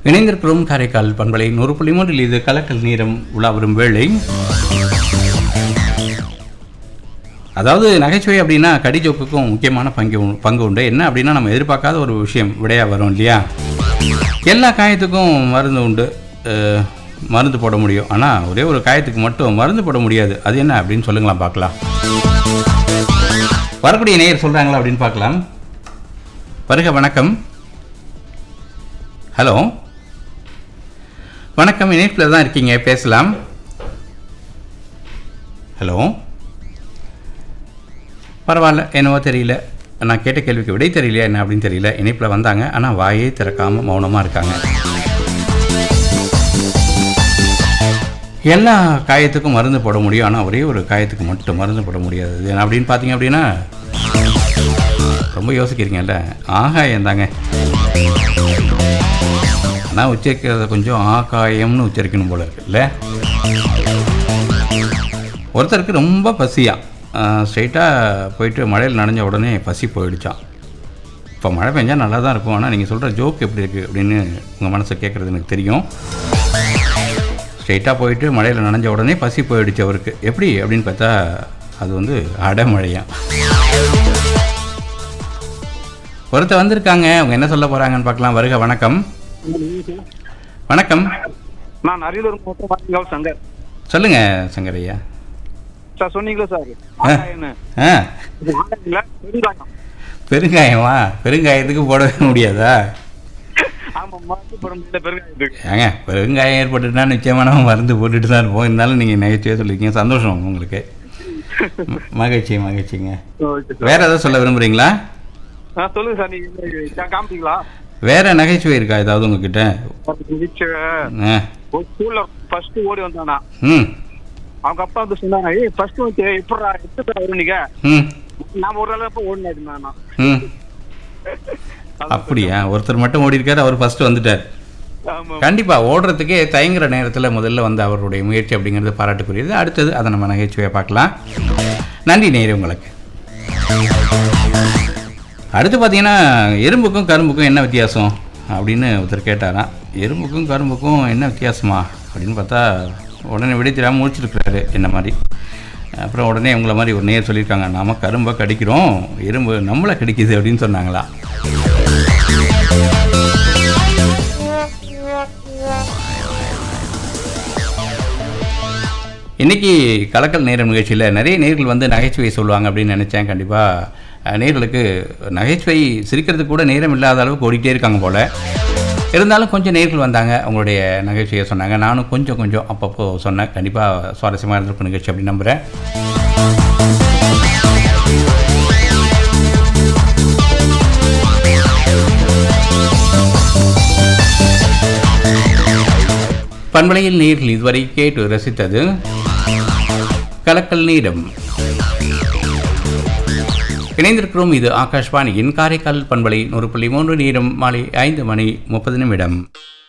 இணைந்திருக்கிறோம் காரைக்கால் பண்பலை நூறு புள்ளி மூன்றில் இது கலக்கல் நேரம் உலா வரும் வேளை அதாவது நகைச்சுவை அப்படின்னா கடிஜோக்குக்கும் முக்கியமான பங்கு உண்டு- பங்கு உண்டு என்ன அப்படின்னா நம்ம எதிர்பார்க்காத ஒரு விஷயம் விடையாக வரும் இல்லையா எல்லா காயத்துக்கும் மருந்து உண்டு அஹ், மருந்து போட முடியும் ஆனால் ஒரே ஒரு காயத்துக்கு மட்டும் மருந்து போட முடியாது அது என்ன அப்படின்னு சொல்லுங்களா பார்க்கலாம் வரக்கூடிய நேயர் சொல்கிறாங்களா அப்படின்னு பார்க்கலாம் வருக வணக்கம் ஹலோ வணக்கம் இணைப்பில் தான் இருக்கீங்க பேசலாம் ஹலோ பரவாயில்ல என்னவோ தெரியல நான் கேட்ட கேள்விக்கு விடை தெரியலையா என்ன அப்படின்னு தெரியல இணைப்பில் வந்தாங்க ஆனால் வாயே திறக்காமல் மௌனமாக இருக்காங்க எல்லா காயத்துக்கும் மருந்து போட முடியும் ஆனால் ஒரே ஒரு காயத்துக்கு மட்டும் மருந்து போட முடியாது இது என்ன அப்படின்னு பார்த்தீங்க அப்படின்னா ரொம்ப யோசிக்கிறீங்கல்ல ஆகாயம் தாங்க ஆனால் உச்சரிக்கிறத கொஞ்சம் ஆகாயம்னு உச்சரிக்கணும் போல இருக்குல்ல ஒருத்தருக்கு ரொம்ப பசியாக ஸ்ட்ரைட்டாக போயிட்டு மழையில் நனைஞ்ச உடனே பசி போயிடுச்சான் இப்போ மழை பெஞ்சால் நல்லா தான் இருக்கும் ஆனால் நீங்கள் சொல்கிற ஜோக் எப்படி இருக்குது அப்படின்னு உங்கள் மனசை கேட்குறது எனக்கு தெரியும் ஸ்ட்ரைட்டாக போயிட்டு மழையில் நனைஞ்ச உடனே பசி போயிடுச்சு அவருக்கு எப்படி அப்படின்னு பார்த்தா அது வந்து அடைமழையாம் ஒருத்தர் வந்திருக்காங்க அவங்க என்ன சொல்ல போகிறாங்கன்னு பார்க்கலாம் வருக வணக்கம் வணக்கம் நான் அரியலூர் மாவட்டம் வாணிங்காவல் சங்கர் சொல்லுங்க சங்கரையா சார் சொன்னீங்களா சார் ஆ. ஆகாயம்னு. ஆ இது ஆகாயம்ல, பெருங்காயம் பெருங்காயமா பெருங்காயத்துக்கு போடவே முடியாதா ஆமா மருந்து போட முடியல பெருங்காயத்துக்கு ஏங்க பெருங்காயம் ஏற்பட்டுட்டா நிச்சயமா நம்ம மருந்து போட்டுட்டு தான் இருப்போம் இருந்தாலும் நீங்கள் நகைச்சுவையாக சொல்லியிருக்கீங்க சந்தோஷம் உங்களுக்கு ம- மகிழ்ச்சி மகிழ்ச்சிங்க ஓகே சார் வேற ஏதாவது சொல்ல விரும்புறீங்களா ஆ, சொல்லுங்க சார் நீங்க என்ன காமிப்பீங்களா வேற நகைச்சுவை இருக்கா ஏதாவது உங்ககிட்ட ஆ ஒரு ஸ்கூல்ல ஃபர்ஸ்ட் ஓடி வந்தானா ம் அவங்க அப்பா வந்து சொன்னாங்க ஏய் ஃபர்ஸ்ட் வந்து எப்படா எப்படி வரும் நீங்க ம் நான் ஒரு அளவுக்கு ஓடினாரு நானா ம் அப்படியா ஒருத்தர் மட்டும் ஓடி இருக்காரு அவர் ஃபர்ஸ்ட் வந்துட்டார் ஆமா கண்டிப்பா ஓடுறதுக்கே தயங்குற நேரத்தில் முதல்ல வந்து அவருடைய முயற்சி அப்படிங்கிறது பாராட்டுக்குரியது அடுத்தது அதை நம்ம நகைச்சுவையை பார்க்கலாம் நன்றி நேரு உங்களுக்கு அடுத்து பார்த்தீங்கன்னா எறும்புக்கும் கரும்புக்கும் என்ன வித்தியாசம் அப்படின்னு ஒருத்தர் கேட்டாராம் எறும்புக்கும் கரும்புக்கும் என்ன வித்தியாசமா அப்படின்னு பார்த்தா உடனே விடை தெரியாமல் முடிச்சிருக்கிறாரு என்ன மாதிரி அப்புறம் உடனே உங்களை மாதிரி ஒரு நேர் சொல்லியிருக்காங்க நாம கரும்பை கடிக்கிறோம் எறும்பு நம்மளை கடிக்குது அப்படின்னு சொன்னாங்களா இன்னைக்கு கலக்கல் நேரம் நிகழ்ச்சியில் நிறைய நேர்கள் வந்து நகைச்சுவை சொல்லுவாங்க அப்படின்னு நினச்சேன் கண்டிப்பாக நேர்களுக்கு நகைச்சுவை சிரிக்கிறதுக்கு கூட நேரம் இல்லாத அளவுக்கு ஓடிட்டே இருக்காங்க போல் இருந்தாலும் கொஞ்சம் நேர்கள் வந்தாங்க அவங்களுடைய நகைச்சுவையை சொன்னாங்க நானும் கொஞ்சம் கொஞ்சம் அப்பப்போ சொன்னேன் கண்டிப்பாக சுவாரஸ்யமாக இருந்திருக்கும் நிகழ்ச்சி அப்படின்னு நம்புகிறேன் பண்பலையில் நேர்கள் இதுவரை கேட்டு ரசித்தது கலக்கல் நீரம் இணைந்திருக்கிறோம் இது ஆகாஷ்வாணியின் காரைக்கால் பண்பலை நூறு புள்ளி மூன்று நேரம் மாலை ஐந்து மணி முப்பது நிமிடம்